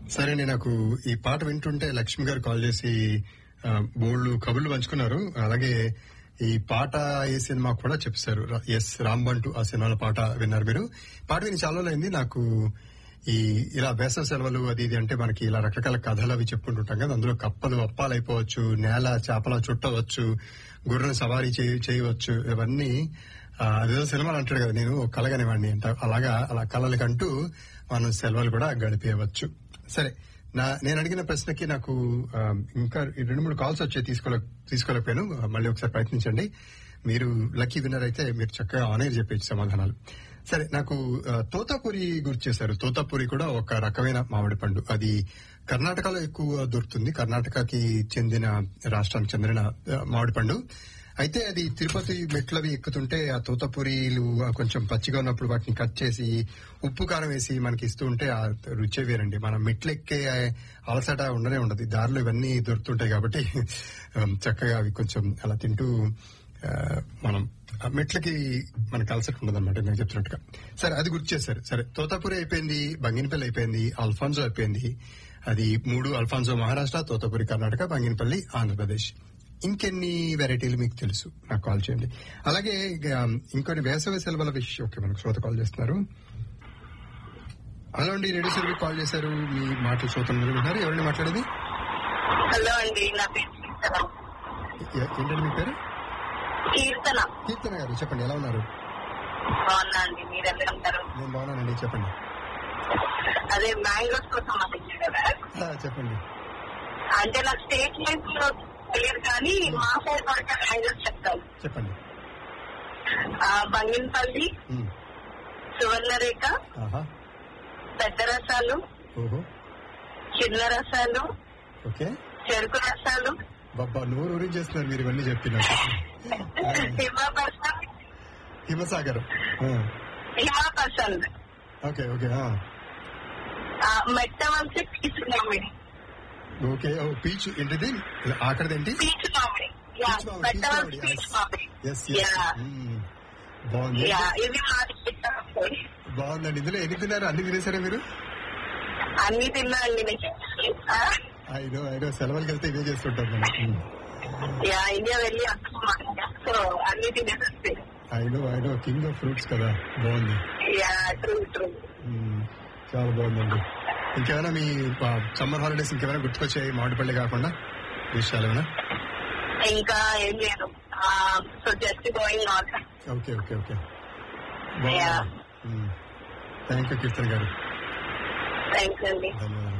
సరే నేను నాకు ఈ పాట వింటుంటే లక్ష్మి గారు కాల్ చేసి ఆ, బోల్డ్ కబుర్లు పంచుకున్నారు అలాగే ఈ పాట ఏ సినిమా కూడా చెప్పారు ఎస్ రాంబంటు ఆ సినిమాలో పాట విన్నారు మీరు పాట విని చాలా రోజులైంది నాకు ఈ ఇలా వేసవ సెలవులు అది ఇది అంటే మనకి ఇలా రకరకాల కథలు అవి చెప్పుకుంటుంటాం కదా అందులో కప్పలు అప్పాలు అయిపోవచ్చు నేల చేపల చుట్టవచ్చు గుర్రం సవారీ చేయ- చేయవచ్చు ఇవన్నీ ఆ, అదేదో సినిమాలు అంటాడు కదా నేను కలగనివ్వండి అంట అలాగా అలా కలలకంటూ మనం సెలవులు కూడా గడిపేయవచ్చు సరే నా నేను అడిగిన ప్రశ్నకి నాకు ఆ, ఇంకా ఈ రెండు మూడు కాల్స్ వచ్చాయి తీసుకోలే తీసుకోలేకపోయాను ఆ, మళ్ళీ ఒకసారి ప్రయత్నించండి మీరు లక్కీ విన్నర్ అయితే మీరు చక్కగా ఆనేర్ చెప్పేసి సమాధానాలు సరే నాకు ఆ, తోతాపూరి గుర్తు చేశారు తోతాపూరి కూడా ఒక రకమైన మామిడి పండు అది కర్ణాటకలో ఎక్కువ దొరుకుతుంది కర్ణాటకకి చెందిన రాష్ట్రానికి చెందిన ఆ, మామిడి పండు అయితే అది తిరుపతి మెట్లవి ఎక్కుతుంటే ఆ తోతపూరీలు ఆ కొంచెం పచ్చిగా ఉన్నప్పుడు వాటిని కట్ చేసి ఉప్పు కారం వేసి మనకి ఇస్తూ ఉంటే ఆ రుచే వేరండి మనం మెట్లు ఎక్కే అలసట ఉండనే ఉండదు దారిలో ఇవన్నీ దొరుకుతుంటాయి కాబట్టి ఆ, చక్కగా అవి కొంచెం అలా తింటూ ఆ, మనం ఆ మెట్లకి మనకి అలసట ఉండదు అనమాట నేను చెప్తున్నట్టుగా సరే అది గుర్తు చేశారు సరే తోతాపూరి అయిపోయింది బంగినపల్లి అయిపోయింది అల్ఫాన్సో అయిపోయింది అది మూడు అల్ఫాన్సో మహారాష్ట్ర తోతాపూరి కర్ణాటక బంగినపల్లి ఆంధ్రప్రదేశ్ ఇంకెన్ని వెరైటీలు మీకు తెలుసు నాకు కాల్ చేయండి అలాగే ఇక, ఇంకొన్ని వేసవి సెలవుల విషయం ఓకే మనకు శ్రోత కాల్ చేస్తున్నారు హలో అండి రేడియో సర్వీ కాల్ చేశారు మీ మాటలు శ్రోతలు వింటున్నారు ఎవరిని మాట్లాడేది హలో అండి నా పేరు కీర్తన ఎ- ఏంటండి మీ పేరు కీర్తన కీర్తన గారు చెప్పండి ఎలా ఉన్నారు బాగున్నా అండి మీరు ఎలా ఉంటారు నేను బాగున్నానండి చెప్పండి అదే మ్యాంగోస్ కోసం పంపించారు కదా ఆ, చెప్పండి అంటే నాకు స్టేట్ లైఫ్ లో తెలియదు కానీ మా సైడ్ వరకు మ్యాంగోస్ చెప్తాను చెప్పండి ఆ, బంగినపల్లి ఉమ్, సువర్ణరేఖ ఆహా పెద్ద రసాలు ఓహో చిన్న రసాలు ఓకే చెరుకు రసాలు బాబా నోరు ఊరించి చేస్తున్నారు మీరు ఇవన్నీ చెప్పినారు హిమాపసంద్ హిమసాగర్ ఆ, హిమాపసంద్ ఓకే ఓకే ఆ. ఆ, మెట్ట వంచి పీచు మామిడి ఓకే ఓ పీచ్ ఏంటిది ఆఖరిది ఏంటి పీచు మామిడి యా పీచ్ మామిడి, మెట్ట పీచ్ వంచి మామిడి, పీచు yes. మామిడి ఎస్ యా బాగుంది యా ఇవి మాది ఇష్టం. బాగుందండి ఇందులో ఎన్ని తిన్నారు అన్ని తినేసారా మీరు అన్ని తిన్నా అండి నేను ఆ, ఐదో ఐదో సెలవులకి వెళ్తే ఇవే చేస్తుంటాం మనం ఉమ్. యా ఇండియా వెళ్ళి అక్కడ సో అన్ని తినేసి ఐదో ఐదో కింగ్ ఆఫ్ ఫ్రూట్స్ కదా బాగుంది యా ట్రూ ట్రూ ఉమ్, చాలా బాగుందండి ఇంకేమైనా మీ సమ్మర్ హాలిడేస్ ఇంకేమైనా గుర్తుకొచ్చాయి మామిడిపల్లి కాకుండా విషయాలు ఏమైనా ఇంకా ఏం లేదు so just going on okay okay okay Yeah. Thank you Keerthan గారు థ్యాంక్స్ అండి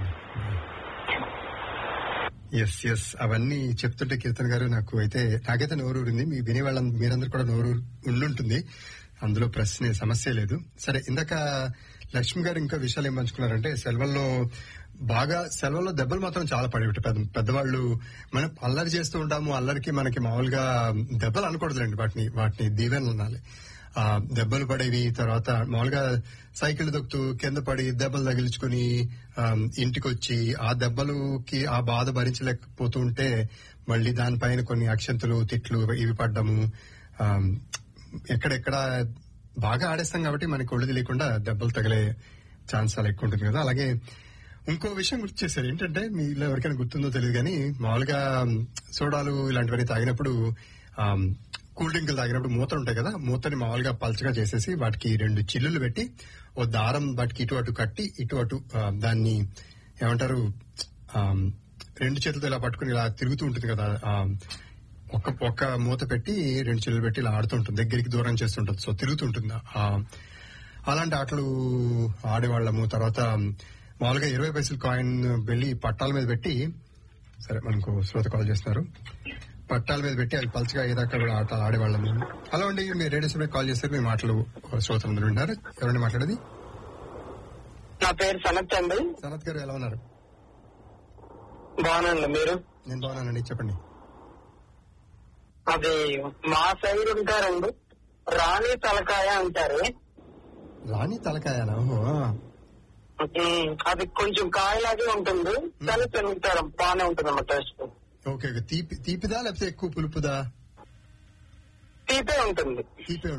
ఎస్ ఎస్ అవన్నీ చెప్తుంటే కీర్తన్ గారు నాకు అయితే నాకైతే నోరు ఊరింది మీ వినే వాళ్ళ మీరందరూ కూడా నోరు ఉండుంటుంది అందులో ప్రశ్నే సమస్య లేదు సరే ఇందాక లక్ష్మి గారు ఇంకా విషయాలు ఏం పంచుకున్నారంటే సెలవుల్లో బాగా సెలవుల్లో దెబ్బలు మాత్రం చాలా పడేవి పెద్ద పెద్దవాళ్ళు మనం అల్లరి చేస్తూ ఉంటాము అల్లరికి మనకి మామూలుగా దెబ్బలు అనకూడదులేండి వాటిని వాటిని దీవెనలు అనాలి ఆ దెబ్బలు పడేవి తర్వాత మామూలుగా సైకిల్ దొక్కుతూ కింద పడి దెబ్బలు తగిలించుకుని ఆ, ఇంటికి వచ్చి ఆ దెబ్బలుకి ఆ బాధ భరించలేకపోతూ ఉంటే మళ్ళీ దానిపైన కొన్ని అక్షంతులు తిట్లు ఇవి పడ్డము ఆ, ఎక్కడెక్కడ బాగా ఆడేస్తాం కాబట్టి మనకి ఒళ్ళు తెలియకుండా దెబ్బలు తగిలే ఛాన్స్ చాలా ఎక్కువ ఉంటుంది కదా అలాగే ఇంకో విషయం గుర్తు చేశారు ఏంటంటే మీలో ఎవరికైనా గుర్తుందో తెలియదు కానీ మామూలుగా సోడాలు ఇలాంటివన్నీ తాగినప్పుడు ఆ, కూల్ డ్రింకులు తాగినప్పుడు మూతలు ఉంటాయి కదా మూతని మామూలుగా పల్చగా చేసేసి వాటికి రెండు చిల్లులు పెట్టి ఓ దారం వాటికి ఇటు అటు కట్టి ఇటు అటు ఆ, దాన్ని ఏమంటారు ఆ, రెండు చేతులతో ఇలా పట్టుకుని ఇలా తిరుగుతూ ఉంటుంది కదా ఆ, ఒక్క ఒక్క మూత పెట్టి రెండు చిల్లులు పెట్టి ఇలా ఆడుతుంటుంది దగ్గరికి దూరం చేస్తుంటుంది సో తిరుగుతుంటుంది ఆ, అలాంటి ఆటలు ఆడేవాళ్ళము తర్వాత మామూలుగా ఇరవై పైసలు కాయిన్ వెళ్ళి పట్టాల మీద పెట్టి సరే మనకు శ్రోత కాల్ చేస్తున్నారు పట్టాల మీద పెట్టి అవి పల్చగా ఏదాకా కూడా ఆట ఆడేవాళ్ళము హలో అండి మీరు రేడియో సభ్యులు కాల్ చేస్తారు మీ మాటలు శ్రోతలందరూ వింటారు ఎవరండి మాట్లాడేది నా పేరు సనత్ అండి సనత్ గారు ఎలా ఉన్నారు బాగునండి మీరు నేను బాగున్నానండి చెప్పండి అది మా సైడ్ ఉంటారండి రాణి తలకాయ అంటారు రాణి తలకాయనా ఓహో ఉమ్, అది కొంచెం కాయలాగే ఉంటుంది కానీ తింటారు బాగానే ఉంటుంది అన్నమాట టేస్ట్ ఓకే ఓకే తీపి తీపిదా లేకపోతే ఎక్కువ పులుపుదా తీపే ఉంటుంది తీపే